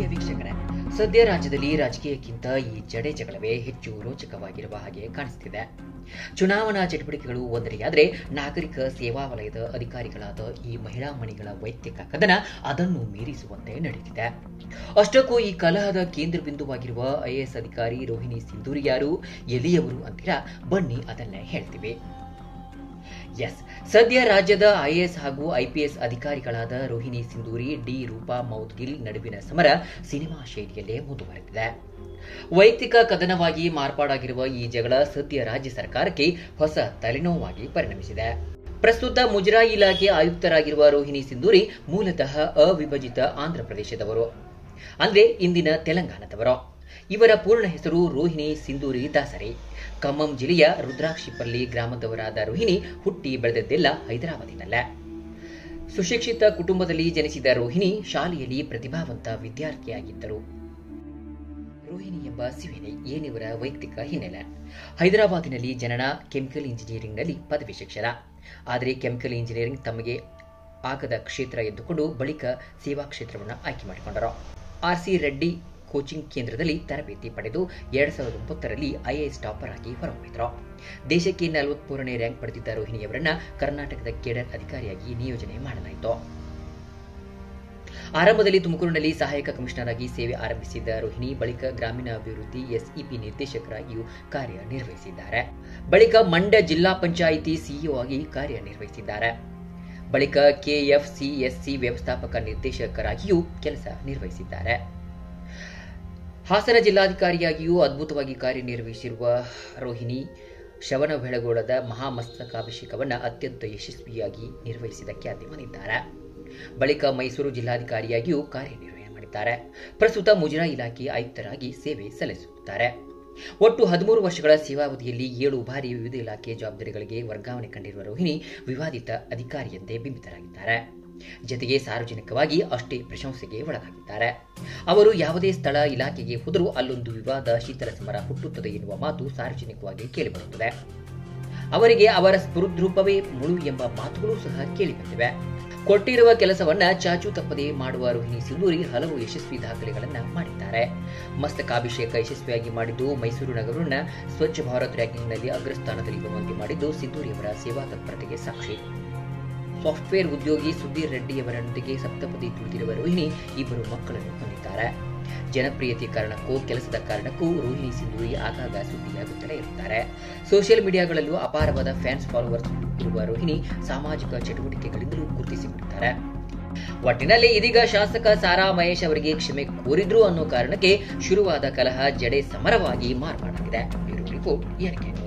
ವೀಕ್ಷಕರೇ ಸದ್ಯ ರಾಜ್ಯದಲ್ಲಿ ರಾಜಕೀಯಕ್ಕಿಂತ ಈ ಜಡೆ ಜಗಳವೇ ಹೆಚ್ಚು ರೋಚಕವಾಗಿರುವ ಹಾಗೆ ಕಾಣಿಸುತ್ತಿದೆ ಚುನಾವಣಾ ಚಟುವಟಿಕೆಗಳು ಒಂದರೆಯಾದರೆ ನಾಗರಿಕ ಸೇವಾ ವಲಯದ ಅಧಿಕಾರಿಗಳಾದ ಈ ಮಹಿಳಾ ಮಣಿಗಳ ವೈಯಕ್ತಿಕ ಕದನ ಅದನ್ನು ಮೀರಿಸುವಂತೆ ನಡೆದಿದೆ ಅಷ್ಟಕ್ಕೂ ಈ ಕಲಹದ ಕೇಂದ್ರ ಬಿಂದುವಾಗಿರುವ ಐಎಎಸ್ ಅಧಿಕಾರಿ ರೋಹಿಣಿ ಸಿಂಧೂರಿ ಯಾರು ಎಲಿಯವರು ಅಂತೀರಾ ಬನ್ನಿ ಅದನ್ನೇ ಹೇಳ್ತೀವಿ ಎಸ್ ಸದ್ಯ ರಾಜ್ಯದ ಐಎಎಸ್ ಹಾಗೂ ಐಪಿಎಸ್ ಅಧಿಕಾರಿಗಳಾದ ರೋಹಿಣಿ ಸಿಂಧೂರಿ ಡಿ ರೂಪಾ ಮೌದ್ಗಿಲ್ ನಡುವಿನ ಸಮರ ಸಿನಿಮಾ ಶೈಲಿಯಲ್ಲೇ ಮುಂದುವರೆದಿದೆ ವೈಯಕ್ತಿಕ ಕದನವಾಗಿ ಮಾರ್ಪಾಡಾಗಿರುವ ಈ ಜಗಳ ಸದ್ಯ ರಾಜ್ಯ ಸರ್ಕಾರಕ್ಕೆ ಹೊಸ ತಲೆನೋವಾಗಿ ಪರಿಣಮಿಸಿದೆ ಪ್ರಸ್ತುತ ಮುಜರಾಯಿ ಇಲಾಖೆ ಆಯುಕ್ತರಾಗಿರುವ ರೋಹಿಣಿ ಸಿಂಧೂರಿ ಮೂಲತಃ ಅವಿಭಜಿತ ಆಂಧ್ರಪ್ರದೇಶದವರು ಅಂದ್ರೆ ಇಂದಿನ ತೆಲಂಗಾಣದವರು ಇವರ ಪೂರ್ಣ ಹೆಸರು ರೋಹಿಣಿ ಸಿಂಧೂರಿ ದಾಸರಿ ಖಮ್ಮಂ ಜಿಲ್ಲೆಯ ರುದ್ರಾಕ್ಷಿಪಲ್ಲಿ ಗ್ರಾಮದವರಾದ ರೋಹಿಣಿ ಹುಟ್ಟಿ ಬೆಳೆದದ್ದೆಲ್ಲ ಹೈದರಾಬಾದಿನಲ್ಲೇ ಸುಶಿಕ್ಷಿತ ಕುಟುಂಬದಲ್ಲಿ ಜನಿಸಿದ ರೋಹಿಣಿ ಶಾಲೆಯಲ್ಲಿ ಪ್ರತಿಭಾವಂತ ವಿದ್ಯಾರ್ಥಿಯಾಗಿದ್ದರು ರೋಹಿಣಿ ಎಂಬ ಸಿವಿನಿ ಏನಿವರ ವೈಯಕ್ತಿಕ ಹಿನ್ನೆಲೆ ಹೈದರಾಬಾದಿನಲ್ಲಿ ಜನನ ಕೆಮಿಕಲ್ ಇಂಜಿನಿಯರಿಂಗ್ನಲ್ಲಿ ಪದವಿ ಶಿಕ್ಷಣ ಆದರೆ ಕೆಮಿಕಲ್ ಇಂಜಿನಿಯರಿಂಗ್ ತಮಗೆ ಆಗದ ಕ್ಷೇತ್ರ ಎಂದುಕೊಂಡು ಬಳಿಕ ಸೇವಾ ಕ್ಷೇತ್ರವನ್ನು ಆಯ್ಕೆ ಮಾಡಿಕೊಂಡರು ಆರ್ ಸಿ ರೆಡ್ಡಿ ಕೋಚಿಂಗ್ ಕೇಂದ್ರದಲ್ಲಿ ತರಬೇತಿ ಪಡೆದು ಎರಡ್ ಸಾವಿರದ ಒಂಬತ್ತರಲ್ಲಿ ಐಎಎಸ್ ಟಾಪರ್ ಆಗಿ ಹೊರಹೊಮ್ಮಿದ್ರು ದೇಶಕ್ಕೆ ನಲವತ್ಮೂರನೇ ರ್ಯಾಂಕ್ ಪಡೆದಿದ್ದ ರೋಹಿಣಿಯವರನ್ನ ಕರ್ನಾಟಕದ ಕೇಡರ್ ಅಧಿಕಾರಿಯಾಗಿ ನಿಯೋಜನೆ ಮಾಡಲಾಯಿತು ಆರಂಭದಲ್ಲಿ ತುಮಕೂರಿನಲ್ಲಿ ಸಹಾಯಕ ಕಮಿಷನರ್ ಆಗಿ ಸೇವೆ ಆರಂಭಿಸಿದ್ದ ರೋಹಿಣಿ ಬಳಿಕ ಗ್ರಾಮೀಣಾಭಿವೃದ್ಧಿ ಎಸ್ಇಪಿ ನಿರ್ದೇಶಕರಾಗಿಯೂ ಕಾರ್ಯನಿರ್ವಹಿಸಿದ್ದಾರೆ ಬಳಿಕ ಮಂಡ್ಯ ಜಿಲ್ಲಾ ಪಂಚಾಯಿತಿ ಸಿಇಒ ಆಗಿ ಕಾರ್ಯನಿರ್ವಹಿಸಿದ್ದಾರೆ ಬಳಿಕ ಕೆಎಫ್ಸಿಎಸ್ಸಿ ವ್ಯವಸ್ಥಾಪಕ ನಿರ್ದೇಶಕರಾಗಿಯೂ ಕೆಲಸ ನಿರ್ವಹಿಸಿದ್ದಾರೆ ಹಾಸನ ಜಿಲ್ಲಾಧಿಕಾರಿಯಾಗಿಯೂ ಅದ್ಭುತವಾಗಿ ಕಾರ್ಯನಿರ್ವಹಿಸಿರುವ ರೋಹಿಣಿ ಶವನ ಬೆಳಗೋಳದ ಮಹಾಮಸ್ತಕಾಭಿಷೇಕವನ್ನು ಅತ್ಯಂತ ಯಶಸ್ವಿಯಾಗಿ ನಿರ್ವಹಿಸಿದ ಖ್ಯಾತಿ ಹೊಂದಿದ್ದಾರೆ ಬಳಿಕ ಮೈಸೂರು ಜಿಲ್ಲಾಧಿಕಾರಿಯಾಗಿಯೂ ಕಾರ್ಯನಿರ್ವಹಣೆ ಮಾಡಿದ್ದಾರೆ ಪ್ರಸ್ತುತ ಮುಜರಾಯಿ ಇಲಾಖೆ ಆಯುಕ್ತರಾಗಿ ಸೇವೆ ಸಲ್ಲಿಸುತ್ತಾರೆ ಒಟ್ಟು ಹದಿಮೂರು ವರ್ಷಗಳ ಸೇವಾವಧಿಯಲ್ಲಿ ಏಳು ಬಾರಿ ವಿವಿಧ ಇಲಾಖೆ ಜವಾಬ್ದಾರಿಗಳಿಗೆ ವರ್ಗಾವಣೆ ಕಂಡಿರುವ ರೋಹಿಣಿ ವಿವಾದಿತ ಅಧಿಕಾರಿಯಂತೆ ಬಿಂಬಿತರಾಗಿದ್ದಾರೆ ಜತೆಗೆ ಸಾರ್ವಜನಿಕವಾಗಿ ಅಷ್ಟೇ ಪ್ರಶಂಸೆಗೆ ಒಳಗಾಗಿದ್ದಾರೆ ಅವರು ಯಾವುದೇ ಸ್ಥಳ ಇಲಾಖೆಗೆ ಹೋದರೂ ಅಲ್ಲೊಂದು ವಿವಾದ ಶೀತಲ ಸಮರ ಹುಟ್ಟುತ್ತದೆ ಎನ್ನುವ ಮಾತು ಸಾರ್ವಜನಿಕವಾಗಿ ಕೇಳಿಬರುತ್ತದೆ ಅವರಿಗೆ ಅವರ ಸ್ಫುರುದ್ರೂಪವೇ ಮುಳು ಎಂಬ ಮಾತುಗಳು ಸಹ ಕೇಳಿಬಂದಿವೆ ಕೊಟ್ಟಿರುವ ಕೆಲಸವನ್ನ ಚಾಚು ತಪ್ಪದೆ ಮಾಡುವ ರೋಹಿಣಿ ಸಿಂಧೂರಿ ಹಲವು ಯಶಸ್ವಿ ದಾಖಲೆಗಳನ್ನ ಮಾಡಿದ್ದಾರೆ ಮಸ್ತಕಾಭಿಷೇಕ ಯಶಸ್ವಿಯಾಗಿ ಮಾಡಿದ್ದು ಮೈಸೂರು ನಗರವನ್ನ ಸ್ವಚ್ಛ ಭಾರತ್ ರ್ಯಾಂಕಿಂಗ್ನಲ್ಲಿ ಅಗ್ರಸ್ಥಾನದಲ್ಲಿ ಬರುವಂತೆ ಮಾಡಿದ್ದು ಸಿಂಧೂರಿಯವರ ಸೇವಾ ತತ್ಪರತೆಗೆ ಸಾಕ್ಷಿ ಸಾಫ್ಟ್ವೇರ್ ಉದ್ಯೋಗಿ ಸುಧೀರ್ ರೆಡ್ಡಿಯವರೊಂದಿಗೆ ಸಪ್ತಪದಿ ತುಳಿದಿರುವ ರೋಹಿಣಿ ಇಬ್ಬರು ಮಕ್ಕಳನ್ನು ಹೊಂದಿದ್ದಾರೆ ಜನಪ್ರಿಯತೆ ಕಾರಣಕ್ಕೂ ಕೆಲಸದ ಕಾರಣಕ್ಕೂ ರೋಹಿಣಿ ಸಿಂಧೂರಿ ಆಗಾಗ ಸುದ್ದಿಯಾಗುತ್ತಲೇ ಇರುತ್ತಾರೆ ಸೋಷಿಯಲ್ ಮೀಡಿಯಾಗಳಲ್ಲೂ ಅಪಾರವಾದ ಫ್ಯಾನ್ಸ್ ಫಾಲೋವರ್ಸ್ ಇರುವ ರೋಹಿಣಿ ಸಾಮಾಜಿಕ ಚಟುವಟಿಕೆಗಳಿಂದಲೂ ಗುರುತಿಸಿಕೊಂಡಿದ್ದಾರೆ ಒಟ್ಟಿನಲ್ಲಿ ಇದೀಗ ಶಾಸಕ ಸಾರಾ ಮಹೇಶ್ ಅವರಿಗೆ ಕ್ಷಮೆ ಕೋರಿದ್ರು ಅನ್ನೋ ಕಾರಣಕ್ಕೆ ಶುರುವಾದ ಕಲಹ ಜಡೆ ಸಮರವಾಗಿ ಮಾರ್ಪಾಡಾಗಿದೆ ಬ್ಯೂರೋ ರಿಪೋರ್ಟ್ ಎನ್ಕೆ